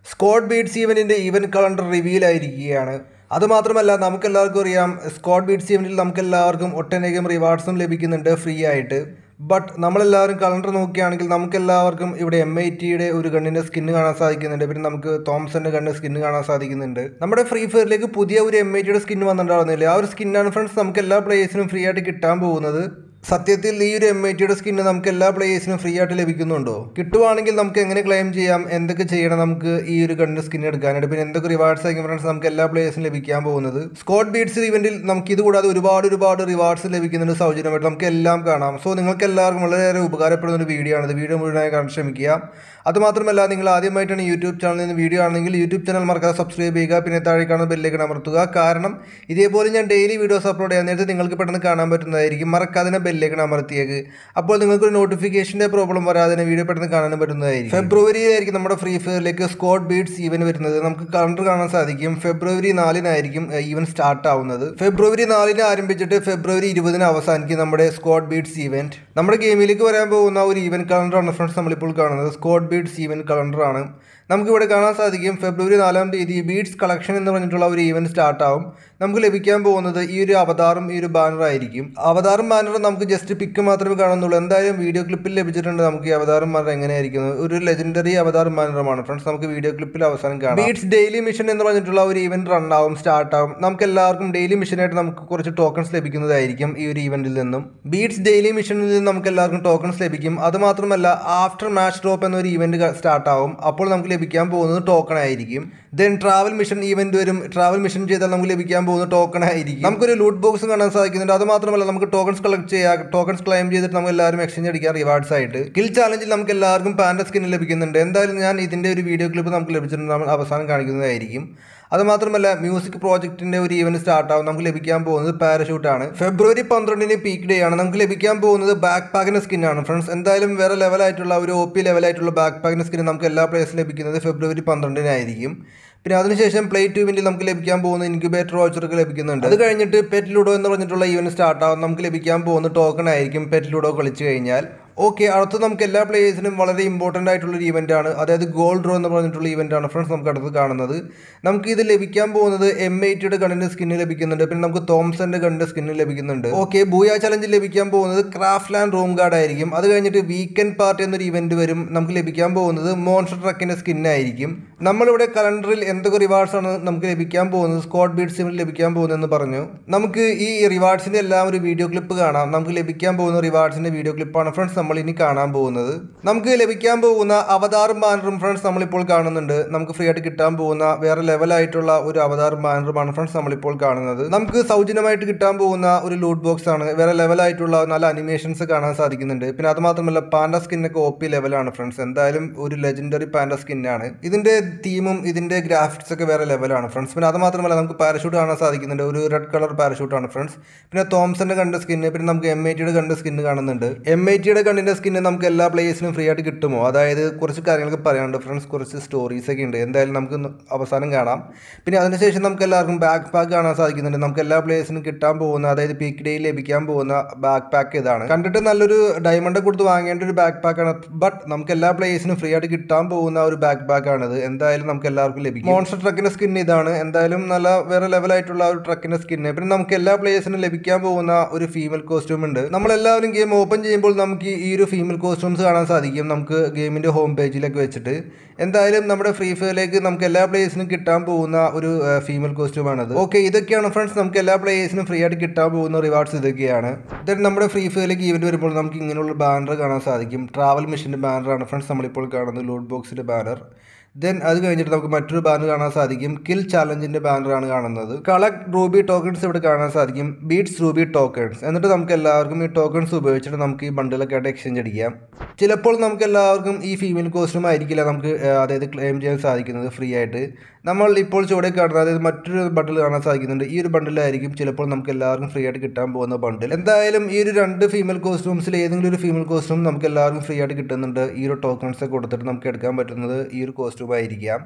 squad beats ഈവൻറ്റിൻ്റെ event calendar reveal ആയിരിക്കുകയാണ് അതുമാത്രമല്ല നമുക്കെല്ലാവർക്കും അറിയാം സ്കോഡ് ബീറ്റ്സ് ഈവൻറ്റിൽ നമുക്കെല്ലാവർക്കും ഒട്ടനേകം റിവാർഡ്സും ലഭിക്കുന്നുണ്ട് ഫ്രീ ആയിട്ട് ബട്ട് നമ്മളെല്ലാവരും കലണ്ടർ നോക്കുകയാണെങ്കിൽ നമുക്കെല്ലാവർക്കും ഇവിടെ എം ഐ ടിയുടെ ഒരു ഗണ്ണിൻ്റെ സ്കിന്ന് കാണാൻ സാധിക്കുന്നുണ്ട് പിന്നെ നമുക്ക് തോംസന്റെ ഗണ്ണ് സ്കിന്ന് കാണാൻ സാധിക്കുന്നുണ്ട് നമ്മുടെ ഫ്രീ ഫയറിലേക്ക് പുതിയ ഒരു എം ഐ ടിയുടെ സ്കിന്ന് വന്നിട്ടുണ്ടായിരുന്നില്ല ആ ഒരു സ്കിന്നാണ് ഫ്രണ്ട്സ് നമുക്ക് എല്ലാ പ്ലേയേഴ്സിനും ഫ്രീ ആയിട്ട് കിട്ടാൻ പോകുന്നത് സത്യത്തിൽ ഈ ഒരു എം ഐ ടിയുടെ സ്കിന്ന് നമുക്ക് എല്ലാ പ്ലേയേഴ്സിനും ഫ്രീ ആയിട്ട് ലഭിക്കുന്നുണ്ടോ കിട്ടുവാണെങ്കിൽ നമുക്ക് എങ്ങനെ ക്ലെയിം ചെയ്യാം എന്തൊക്കെ ചെയ്യണം നമുക്ക് ഈ ഒരു ഗണ്ണിൻ്റെ സ്കിൻ എടുക്കാനായിട്ട് പിന്നെ എന്തൊക്കെ റിവാർഡ്സ് ആയിരിക്കും ഫ്രണ്ട്സ് നമുക്ക് എല്ലാ പ്ലേയേഴ്സിനും ലഭിക്കാൻ പോകുന്നത് സ്കോഡ് ബീറ്റ്സ് ഇവന്റിൽ നമുക്ക് ഇത് കൂടാതെ ഒരുപാട് ഒരുപാട് റിവാർഡ്സ് ലഭിക്കുന്നുണ്ട് സൗജന്യമായിട്ട് നമുക്ക് എല്ലാം കാണാം സോ നിങ്ങൾക്ക് എല്ലാവർക്കും വളരെയേറെ ഉപകാരപ്പെടുന്ന ഒരു വീഡിയോ ആണ് ഇത് വീഡിയോ മുഴുവനായി കാണാൻ ശ്രമിക്കുക അതുമാത്രമല്ല നിങ്ങൾ ആദ്യമായിട്ടാണ് യൂട്യൂബ് ചാനലിൽ നിന്ന് വീഡിയോ ആണെങ്കിൽ യൂട്യൂബ് ചാനൽ മറക്കാതെ സബ്സ്ക്രൈബ് ചെയ്യുക പിന്നെ താഴെ കാണുന്ന ബെല്ലേക്ക് അമർത്തുക കാരണം ഇതേപോലെ ഞാൻ ഡെയിലി വീഡിയോസ് അപ്ലോഡ് ചെയ്യാൻ നേരത്തെ നിങ്ങൾക്ക് പെട്ടെന്ന് കാണാൻ പറ്റുന്നതായിരിക്കും മറക്കാതെ ബെല്ലേക്ക് അമർത്തിയേക്ക് അപ്പോൾ നിങ്ങൾക്ക് ഒരു നോട്ടിഫിക്കേഷൻ്റെ പ്രോബ്ലം വരാതെ തന്നെ വീഡിയോ പെട്ടെന്ന് കാണാൻ പറ്റുന്നതായിരിക്കും ഫെബ്രുവരിയിലായിരിക്കും നമ്മുടെ ഫ്രീ ഫയറിലേക്ക് സ്കോഡ് ബീഡ്സ് ഈവൻ വരുന്നത് നമുക്ക് കലണ്ടർ കാണാൻ സാധിക്കും ഫെബ്രുവരി നാലിനായിരിക്കും ഈവൻ സ്റ്റാർട്ട് ആവുന്നത് ഫെബ്രുവരി നാലിന് ആരംഭിച്ചിട്ട് ഫെബ്രുവരി ഇരുപതിന് അവസാനിക്കും നമ്മുടെ സ്കോഡ് ബീഡ്സ് ഈവൻറ്റ് നമ്മുടെ ഗെയിമിലേക്ക് വരാൻ പോകുന്ന ഒരു ഈവൻറ്റ് കലണ്ടറാണ് ഫ്രണ്ട്സ് നമ്മളിപ്പോൾ കാണുന്നത് സ്കോഡ് ബീഡ്സ് ഈവൻറ്റ് കലണ്ടറാണ് നമുക്കിവിടെ കാണാൻ സാധിക്കും ഫെബ്രുവരി നാലാം തീയതി ബീഡ്സ് കളക്ഷൻ എന്ന് പറഞ്ഞിട്ടുള്ള ഒരു ഈവൻറ്റ് സ്റ്റാർട്ട് ആവും നമുക്ക് ലഭിക്കാൻ പോകുന്നത് ഈ ഒരു അവതാറും ഈ ഒരു ബാനർ ആയിരിക്കും അവതാറും ബാനറും നമുക്ക് ജസ്റ്റ് പിക്ക് മാത്രമേ കാണുന്നുള്ളൂ എന്തായാലും വീഡിയോ ക്ലിപ്പിൽ ലഭിച്ചിട്ടുണ്ട് നമുക്ക് ഈ അവതാറും ബാനർ എങ്ങനെയായിരിക്കും ഒരു ലെജൻഡറി അവതാറും ബാനറുമാണ് ഫ്രണ്ട്സ് നമുക്ക് വീഡിയോ ക്ലിപ്പിൽ അവസാനം കാണാം ബീഡ്സ് ഡെയിലി മിഷൻ എന്ന് പറഞ്ഞിട്ടുള്ള ഒരു ഈവൻറ്റ് റൺ ആവും സ്റ്റാർട്ട് ആവും നമുക്ക് എല്ലാവർക്കും ഡെയിലി മിഷനായിട്ട് നമുക്ക് കുറച്ച് ടോക്കൺസ് ലഭിക്കുന്നതായിരിക്കും ഈ ഒരു ഈവൻറ്റിൽ നിന്നും ബീഡ്സ് ഡെയിലി മിഷനിൽ നിന്നും നമുക്ക് എല്ലാവർക്കും ടോക്കൺസ് ലഭിക്കും അതുമാത്രമല്ല ആഫ്റ്റർ മാച്ച് ഡ്രോപ്പ് എന്നൊരു ഈവൻറ്റ് സ്റ്റാർട്ട് ആവും അപ്പോൾ നമുക്ക് ലഭിക്കാൻ പോകുന്നത് ടോക്കൺ ആയിരിക്കും ദെൻ ട്രാവൽ മിഷൻ ഈവൻറ്റ് വരും ട്രാവൽ മിഷൻ ചെയ്താൽ നമുക്ക് ലഭിക്കാൻ പോകുന്ന ടോക്കൺ ആയിരിക്കും നമുക്കൊരു ലൂട്ട് ബോക്സ് കാണാൻ സാധിക്കുന്നുണ്ട് അത് മാത്രമല്ല നമുക്ക് ടോക്കൺസ് കളക്ട് ചെയ്യാം ടോക്കൺസ് ക്ലെയിം ചെയ്തിട്ട് നമുക്ക് എല്ലാവരും എക്സ്ചേഞ്ച് അടിക്കാം റിവാർഡ്സ് ആയിട്ട് കിൽ ചാലഞ്ചിൽ നമുക്ക് എല്ലാവർക്കും പാൻഡ സ്കിൻ ലഭിക്കുന്നുണ്ട് എന്തായാലും ഞാൻ ഇതിൻ്റെ ഒരു വീഡിയോ ക്ലിപ്പ് നമുക്ക് ലഭിച്ചിട്ടുണ്ട് നമ്മൾ അവസാനം കാണിക്കുന്നതായിരിക്കും അതുമാത്രമല്ല മ്യൂസിക് പ്രോജക്റ്റിന്റെ ഒരു ഈവന്റ് സ്റ്റാർട്ട് ആവും നമുക്ക് ലഭിക്കാൻ പോകുന്നത് പാരഷൂട്ട് ആണ് ഫെബ്രുവരി പന്ത്രണ്ടിന് പീക്ക് ഡേ ആണ് നമുക്ക് ലഭിക്കാൻ പോകുന്നത് ബാക്ക് പാക്കിന്റെ സ്കിന്നാണ് ഫ്രണ്ട്സ് എന്തായാലും വേറെ ലെവലായിട്ടുള്ള ഒരു ഒ പി ലെവലായിട്ടുള്ള ബാക്ക് പാക്കിന്റെ സ്കിൻ നമുക്ക് എല്ലാ പ്ലേസിലും ലഭിക്കുന്നത് ഫെബ്രുവരി പന്ത്രണ്ടിനായിരിക്കും പിന്നെ അതിനുശേഷം പ്ലേ ടു ഇവന്റിൽ നമുക്ക് ലഭിക്കാൻ പോകുന്ന ഇൻക്യുബേറ്റർ വാച്ചറൊക്കെ ലഭിക്കുന്നുണ്ട് അത് കഴിഞ്ഞിട്ട് പെറ്റ് ലുഡോ എന്ന് പറഞ്ഞിട്ടുള്ള ഈവന്റ് സ്റ്റാർട്ട് ആവും നമുക്ക് ലഭിക്കാൻ പോകുന്ന ടോക്കൺ ആയിരിക്കും പെറ്റ് ലുഡോ കളിച്ചു കഴിഞ്ഞാൽ ഓക്കെ അടുത്ത് നമുക്ക് എല്ലാ പ്ലേയേഴ്സിനും വളരെ ഇമ്പോർട്ടൻ്റ് ആയിട്ടുള്ള ഒരു ഇവൻ്റ് ആണ് അതായത് ഗോൾഡ് ഡ്രോ എന്ന് പറഞ്ഞിട്ടുള്ള ഇവൻ്റ് ആണ് ഫ്രണ്ട്സ് നമുക്ക് അടുത്ത് കാണുന്നത് നമുക്ക് ഇത് ലഭിക്കാൻ പോകുന്നത് എം എയ്റ്റിയുടെ ഗണ്ണിൻ്റെ സ്കിന്ന് ലഭിക്കുന്നുണ്ട് പിന്നെ നമുക്ക് തോംസന്റെ ഗണ്ണിൻ്റെ സ്കിന്ന് ലഭിക്കുന്നുണ്ട് ഓക്കെ ബൂയ ചലഞ്ച് ലഭിക്കാൻ പോകുന്നത് ക്രാഫ്റ്റ് ലാൻഡ് റൂം ഗാർഡ് ആയിരിക്കും അത് കഴിഞ്ഞിട്ട് വീക്കെൻഡ് പാർട്ടി എന്നൊരു ഇവന്റ് വരും നമുക്ക് ലഭിക്കാൻ പോകുന്നത് മോൺസ്റ്റർ ട്രക്കിന്റെ സ്കിന്നായിരിക്കും നമ്മളിവിടെ കലണ്ടറിൽ എന്തൊക്കെ റിവാർഡ്സ് ആണ് നമുക്ക് ലഭിക്കാൻ പോകുന്നത് സ്കോട്ട് ബീഡ് സിമിൽ ലഭിക്കാൻ പോകുന്നതെന്ന് പറഞ്ഞു നമുക്ക് ഈ റിവാർഡ്സിന്റെ എല്ലാം ഒരു വീഡിയോ ക്ലിപ്പ് കാണാം നമുക്ക് ലഭിക്കാൻ പോകുന്ന റിവാർഡ്സിന്റെ വീഡിയോ ക്ലിപ്പാണ് ഫ്രണ്ട്സ് നമ്മൾ ഇനി കാണാൻ പോകുന്നത് നമുക്ക് ലഭിക്കാൻ പോകുന്ന അവതാറും ബാനറും ഫ്രണ്ട്സ് നമ്മളിപ്പോൾ കാണുന്നുണ്ട് നമുക്ക് ഫ്രീ ആയിട്ട് കിട്ടാൻ പോകുന്ന വേറെ ലെവലായിട്ടുള്ള ഒരു അവതാറും ബാനറുമാണ് ഫ്രണ്ട്സ് നമ്മളിപ്പോൾ കാണുന്നത് നമുക്ക് സൗജന്യമായിട്ട് കിട്ടാൻ പോകുന്ന ഒരു ലൂട്ട് ബോക്സ് ആണ് വേറെ ലെവലായിട്ടുള്ള നല്ല അനിമേഷൻസ് കാണാൻ സാധിക്കുന്നുണ്ട് പിന്നെ അത് മാത്രമല്ല പാൻഡ സ്കിന്നൊക്കെ ഒ പി ലെവലാണ് ഫ്രണ്ട്സ് എന്തായാലും ഒരു ലെജൻഡറി പാൻഡ സ്കിന്നാണ് ഇതിന്റെ തീമും ഇതിന്റെ ഗ്രാഫിക്സ് ഒക്കെ വേറെ ലെവലാണ് ഫ്രണ്ട്സ് പിന്നെ അത് മാത്രമല്ല നമുക്ക് പാരഷൂട്ട് കാണാൻ സാധിക്കുന്നുണ്ട് ഒരു റെഡ് കളർ പാരഷൂട്ടാണ് ഫ്രണ്ട്സ് പിന്നെ തോംസന്റെ കണ്ട സ്കിന്ന് പിന്നെ നമുക്ക് എം ഐ ടിയുടെ കണ്ട സ്കിന്ന് കാണുന്നുണ്ട് എം ഐ ടിയുടെ കണ്ണിന്റെ സ്കിന്ന് നമുക്ക് എല്ലാ പ്ലേയേഴ്സിനും ഫ്രീ ആയിട്ട് കിട്ടുമോ അതായത് കുറച്ച് കാര്യങ്ങളൊക്കെ പറയാനുണ്ട് ഫ്രണ്ട്സ് കുറച്ച് സ്റ്റോറീസ് ഒക്കെ ഉണ്ട് എന്തായാലും നമുക്ക് ഒന്ന് അവസാനം കാണാം പിന്നെ അതിനുശേഷം നമുക്ക് എല്ലാവർക്കും ബാക്ക് പാക്ക് കാണാൻ സാധിക്കുന്നുണ്ട് നമുക്ക് എല്ലാ പ്ലേയേഴ്സിനും കിട്ടാൻ പോകുന്ന അതായത് പീക്ക് ഡേയിൽ ലഭിക്കാൻ പോകുന്ന ബാക്ക് പാക്ക് ഇതാണ് കണ്ടിട്ട് നല്ലൊരു ഡയമണ്ട് കൊടുത്ത് വാങ്ങേണ്ട ഒരു ബാക്ക് പാക്കാണ് ബട്ട് നമുക്ക് എല്ലാ പ്ലേയേഴ്സിനും ഫ്രീ ആയിട്ട് കിട്ടാൻ പോകുന്ന ഒരു ബാക്ക് പാക്ക് ആണിത് എന്തായാലും നമുക്ക് എല്ലാവർക്കും ലഭിക്കും മോൺസ്റ്റർ ട്രക്കിന്റെ സ്കിൻ ഇതാണ് എന്തായാലും നല്ല വേറെ ലെവലായിട്ടുള്ള ഒരു ട്രക്കിന്റെ സ്കിന്ന് പിന്നെ നമുക്ക് എല്ലാ പ്ലേയേഴ്സിനും ലഭിക്കാൻ പോകുന്ന ഒരു ഫീമെയിൽ കോസ്റ്റ്യൂം ഉണ്ട് നമ്മളെല്ലാവരും ഗെയിം ഓപ്പൺ ചെയ്യുമ്പോൾ നമുക്ക് ഈ ഒരു ഫീമെയിൽ കോസ്റ്റ്യൂംസ് കാണാൻ സാധിക്കും നമുക്ക് ഗെയിമിന്റെ ഹോം പേജിലൊക്കെ വെച്ചിട്ട് എന്തായാലും നമ്മുടെ ഫ്രീ ഫയറിലേക്ക് നമുക്ക് എല്ലാ പ്ലേയേഴ്സിനും കിട്ടാൻ പോകുന്ന ഒരു ഫീമെയിൽ കോസ്റ്റ്യൂമാണത് ഓക്കെ ഇതൊക്കെയാണ് ഫ്രണ്ട്സ് നമുക്ക് എല്ലാ പ്ലേയേഴ്സിനും ഫ്രീ ആയിട്ട് കിട്ടാൻ പോകുന്ന റിവാർഡ്സ് ഇതൊക്കെയാണ് ദെൻ നമ്മുടെ ഫ്രീ ഫയറിലേക്ക് ഈവന്റ് വരുമ്പോൾ നമുക്ക് ഇങ്ങനെയുള്ള ബാനർ കാണാൻ സാധിക്കും ട്രാവൽ മിഷൻ്റെ ബാനറാണ് ഫ്രണ്ട്സ് നമ്മളിപ്പോൾ കാണുന്നത് ലൂട്ട് ബോക്സിൻ്റെ ബാനർ ദെൻ അത് കഴിഞ്ഞിട്ട് നമുക്ക് മറ്റൊരു ബാനർ കാണാൻ സാധിക്കും കിൽ ചാലഞ്ചിന്റെ ബാനറാണ് കാണുന്നത് കളക്ട് റൂബി ടോക്കൺസ് ഇവിടെ കാണാൻ സാധിക്കും ബീറ്റ്സ് റൂബി ടോക്കൺസ് എന്നിട്ട് നമുക്ക് എല്ലാവർക്കും ഈ ടോക്കൺസ് ഉപയോഗിച്ചിട്ട് നമുക്ക് ഈ ബണ്ടിലൊക്കെ ആയിട്ട് എക്സ്ചേഞ്ച് അടിക്കാം ചിലപ്പോൾ നമുക്ക് എല്ലാവർക്കും ഈ ഫീമെയിൽ കോസ്റ്റ്യൂം ആയിരിക്കില്ല നമുക്ക് അതായത് ക്ലെയിം ചെയ്യാൻ സാധിക്കുന്നത് ഫ്രീ ആയിട്ട് നമ്മൾ ഇപ്പോൾ ചുവടെ കാണുന്നത് അതായത് മറ്റൊരു ബണ്ടിൽ കാണാൻ സാധിക്കുന്നുണ്ട് ഈ ഒരു ബണ്ടിലായിരിക്കും ചിലപ്പോൾ നമുക്ക് എല്ലാവർക്കും ഫ്രീ ആയിട്ട് കിട്ടാൻ പോകുന്ന ബണ്ടിൽ എന്തായാലും ഈ ഒരു രണ്ട് ഫീമെയിൽ കോസ്റ്റ്യൂംസിൽ ഏതെങ്കിലും ഒരു ഫീമെയിൽ കോസ്റ്റ്യൂം നമുക്ക് എല്ലാവർക്കും ഫ്രീ ആയിട്ട് കിട്ടുന്നുണ്ട് ഈ ഒരു ടോക്കൺസ് ഒക്കെ കൊടുത്തിട്ട് നമുക്ക് എടുക്കാൻ പറ്റുന്നത് ഈ ഒരു കോസ്റ്റ്യൂം ആയിരിക്കാം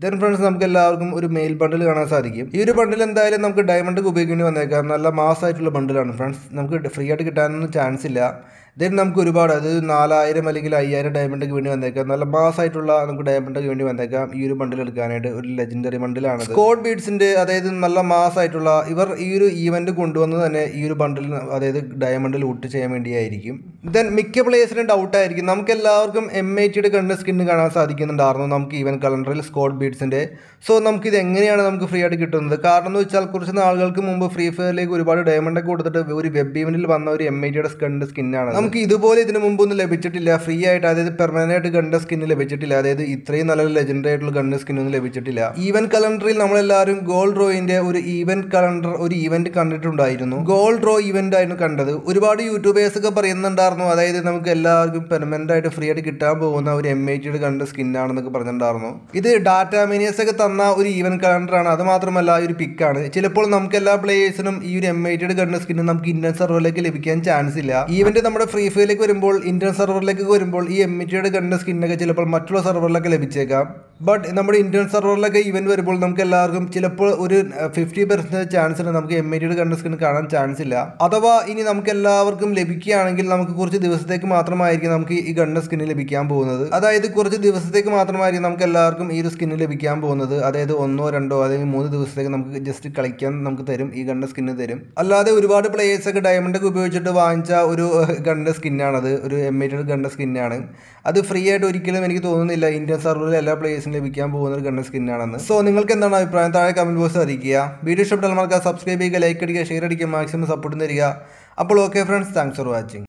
ദെൻ ഫ്രണ്ട്സ് നമുക്ക് എല്ലാവർക്കും ഒരു മെയിൽ ബണ്ടിൽ കാണാൻ സാധിക്കും ഈ ഒരു ബണ്ടിൽ എന്തായാലും നമുക്ക് ഡയമണ്ട് ഉപയോഗിക്കേണ്ടി വന്നേക്കാം നല്ല മാസമായിട്ടുള്ള ബണ്ടിലാണ് ഫ്രണ്ട്സ് നമുക്ക് ഫ്രീ ആയിട്ട് കിട്ടാനൊന്നും ചാൻസ് ഇല്ല ദെൻ നമുക്ക് ഒരുപാട് അത് നാലായിരം അല്ലെങ്കിൽ അയ്യായിരം ഡയമണ്ടൊക്കെ വേണ്ടി വന്നേക്കാം നല്ല മാസമായിട്ടുള്ള നമുക്ക് ഡയമണ്ടൊക്കെ വേണ്ടി വന്നേക്കാം ഈ ഒരു ബണ്ടിൽ എടുക്കാനായിട്ട് ഒരു ലെജൻഡറി ബണ്ടിലാണ് സ്കോഡ് ബീഡ്സിന്റെ അതായത് നല്ല മാസമായിട്ടുള്ള ഇവർ ഈ ഒരു ഈവന്റ് കൊണ്ടുവന്നത് തന്നെ ഈ ഒരു ബണ്ടിൽ അതായത് ഡയമണ്ട് ലൂട്ട് ചെയ്യാൻ വേണ്ടിയായിരിക്കും ദെൻ മിക്ക പ്ലേയേഴ്സിനും ഡൗട്ട് ആയിരിക്കും നമുക്ക് എല്ലാവർക്കും എം ഐ ടിയുടെ കണ്ട് സ്കിന്ന് കാണാൻ സാധിക്കുന്നുണ്ടായിരുന്നു നമുക്ക് ഈവൻ കലണ്ടറിൽ സ്കോഡ് ബീഡ്സിന്റെ സോ നമുക്ക് ഇത് എങ്ങനെയാണ് നമുക്ക് ഫ്രീ ആയിട്ട് കിട്ടുന്നത് കാരണം എന്ന് വെച്ചാൽ കുറച്ച് നാളുകൾക്ക് മുമ്പ് ഫ്രീ ഫയറിലേക്ക് ഒരുപാട് ഡയമണ്ട് ഒക്കെ കൊടുത്തിട്ട് ഒരു വെബ് ഈവന്റിൽ വന്ന ഒരു എം ഐ ടിയുടെ കണ്ട് സ്കിന്നാണ് നമുക്ക് ഇതുപോലെ ഇതിനു മുമ്പൊന്നും ലഭിച്ചിട്ടില്ല ഫ്രീ ആയിട്ട് അതായത് പെർമനന്റ് ആയിട്ട് ഗണ്ട് സ്കിന്ന് ലഭിച്ചിട്ടില്ല അതായത് ഇത്രയും നല്ല ലെജൻഡറി ആയിട്ടുള്ള ഗണ്ട് സ്കിന്നൊന്നും ലഭിച്ചിട്ടില്ല ഈവൻ കലണ്ടറിൽ നമ്മളെല്ലാവരും ഗോൾഡ് റോയിന്റെ ഒരു ഈവന്റ് കലണ്ടർ ഒരു ഈവന്റ് കണ്ടിട്ടുണ്ടായിരുന്നു ഗോൾഡ് റോ ഈവന്റ് ആയിരുന്നു കണ്ടത് ഒരുപാട് യൂട്യൂബേഴ്സ് ഒക്കെ പറയുന്നുണ്ടായിരുന്നു അതായത് നമുക്ക് എല്ലാവർക്കും പെർമനന്റ് ആയിട്ട് ഫ്രീ ആയിട്ട് കിട്ടാൻ പോകുന്ന ഒരു എം ഐ ടിയുടെ കണ്ട് സ്കിന്നാണെന്നൊക്കെ പറഞ്ഞിട്ടുണ്ടായിരുന്നു ഇത് ഡാറ്റ മീനിയസ് ഒക്കെ തന്ന ഒരു ഈവൻ കലണ്ടറാണ് അത് മാത്രമല്ല ഒരു പിക്കാണ് ചിലപ്പോൾ നമുക്ക് എല്ലാ പ്ലേയേഴ്സിനും ഈ ഒരു എം ഐ ടിയുടെ കണ്ട് സ്കിന്ന് നമുക്ക് ഇന്ത്യൻ സെർവറിലേക്ക് ലഭിക്കാൻ ചാൻസ് ഇല്ല ഈവന്റ് നമ്മുടെ ഫ്രീ ഫയറിലേക്ക് വരുമ്പോൾ ഇന്ത്യൻ സെർവറിലേക്ക് വരുമ്പോൾ ഈ എം ഐ ടിയുടെ കണ്ട് സ്കിന്നൊക്കെ ചിലപ്പോൾ മറ്റുള്ള സെർവറിലൊക്കെ ലഭിച്ചേക്കാം ബട്ട് നമ്മുടെ ഇന്ത്യൻ സെർവറിലൊക്കെ ഈവന്റ് വരുമ്പോൾ നമുക്ക് എല്ലാവർക്കും ചിലപ്പോൾ ഒരു ഫിഫ്റ്റി പെർസെൻറ്റേജ് ചാൻസിന് നമുക്ക് എം ഐ ടിയുടെ കണ്ട് സ്കിൻ കാണാൻ ചാൻസ് ഇല്ല അഥവാ ഇനി നമുക്ക് എല്ലാവർക്കും ലഭിക്കുകയാണെങ്കിൽ നമുക്ക് കുറച്ച് ദിവസത്തേക്ക് മാത്രമായിരിക്കും നമുക്ക് ഈ ഗണ്ണ് സ്കിന്ന് ലഭിക്കാൻ പോകുന്നത് അതായത് കുറച്ച് ദിവസത്തേക്ക് മാത്രമായിരിക്കും നമുക്ക് എല്ലാവർക്കും ഈ ഒരു സ്കിന്ന് ലഭിക്കാൻ പോകുന്നത് അതായത് ഒന്നോ രണ്ടോ അല്ലെങ്കിൽ മൂന്ന് ദിവസത്തേക്ക് നമുക്ക് ജസ്റ്റ് കളിക്കാൻ നമുക്ക് തരും ഈ ഗണ്ണ് സ്കിന്ന് തരും അല്ലാതെ ഒരുപാട് പ്ലേയേഴ്സ് ഒക്കെ ഡയമണ്ട് ഒക്കെ ഉപയോഗിച്ചിട്ട് വാങ്ങിച്ച ഒരു ഗണ്ണ് സ്കിന്നാണത് ഒരു എം ഐ ടിയുടെ ഗണ്ണ് സ്കിന്നാണ് അത് ഫ്രീ ആയിട്ട് ഒരിക്കലും എനിക്ക് തോന്നുന്നില്ല ഇന്ത്യൻ സർവറിൽ എല്ലാ പ്ലേയേഴ്സിനും ലഭിക്കാൻ പോകുന്ന ഒരു ഗണ്ണ് സ്കിന്നാണെന്ന് സോ നിങ്ങൾക്ക് എന്താണ് അഭിപ്രായം താഴെ കമന്റ് ബോക്സ് അറിയിക്കുക വീഡിയോ ഇഷ്ടപ്പെട്ടാൽ മറക്കുക സബ്സ്ക്രൈബ് ചെയ്യുക ലൈക്ക് അടിക്കുക ഷെയർ അടിക്കുക മാക്സിമം സപ്പോർട്ട് തരിക അപ്പോൾ okay friends thanks for watching